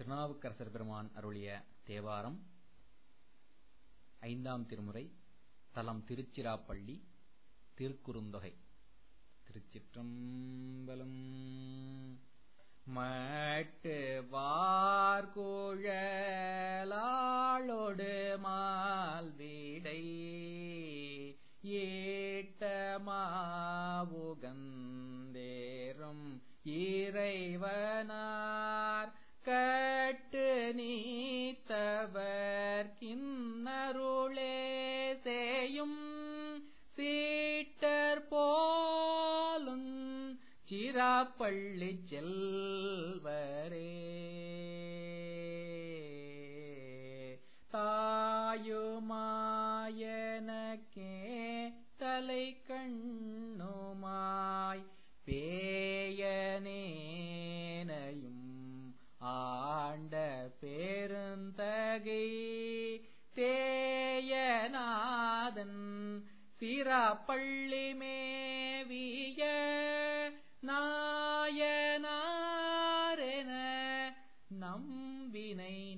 திருநாவுக்கரசர் பெருமான் அருளிய தேவாரம் ஐந்தாம் திருமுறை தலம் திருச்சிராப்பள்ளி திருக்குறுந்தொகை திருச்சிற்றம்பலம் மட்டு வார்குழலாளொடு மால்விடை ஏட்டமாவுகந்தேரும் இறைவனார் கட்டு நீத்தவர் கிண்ணருளே சேயும் சீட்டர் போலும் சிராப்பள்ளி செல்வரே தாயுமாயனக்கே தலை கண்ணுமாய் பேயனேனையும் ஆண்ட பெருந்தகை தேயநாதன் சிராப்பள்ளி மேவிய நாயனாரென நம்பினை